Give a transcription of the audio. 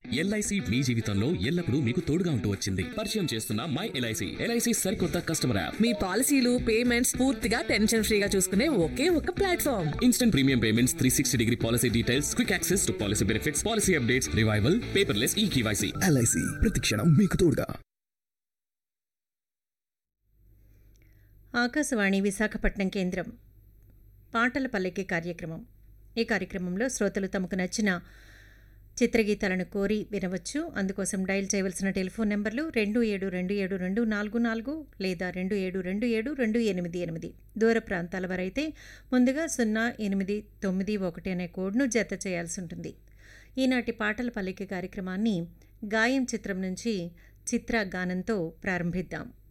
LIC మీ జీవితంలో ఎల్లప్పుడూ మీకు తోడుగా ఉంటూ వచ్చింది పరిచయం చేస్తున్న మై ఎల్ఐసి ఎల్ఐసి సరికొత్త కస్టమర్ యాప్ మీ పాలసీలు పేమెంట్స్ పూర్తిగా టెన్షన్ ఫ్రీగా చూసుకునే ఒకే ఒక platform instant premium payments three sixty degree policy details quick access to policy benefits policy updates revival paperless e KYC LIC ప్రతిక్షణం మీకు తోడుగా ఆకాశవాణి విశాఖపట్నం కేంద్రం పాటల పల్లెకి కార్యక్రమం ఈ కార్యక్రమంలో శ్రోతలు తమకు నచ్చిన చిత్రగీతాలను కోరి వినవచ్చు అందుకోసం డయల్ చేయవలసిన టెలిఫోన్ నెంబర్లు రెండు ఏడు రెండు ఏడు రెండు నాలుగు నాలుగు లేదా రెండు ఏడు రెండు ఏడు రెండు ఎనిమిది ఎనిమిది దూర ప్రాంతాల వారైతే ముందుగా సున్నా ఎనిమిది తొమ్మిది ఒకటి అనే కోడ్ను జత చేయాల్సి ఉంటుంది ఈనాటి పాటల పల్లెకి కార్యక్రమాన్ని గాయం చిత్రం నుంచి చిత్ర గానంతో ప్రారంభిద్దాం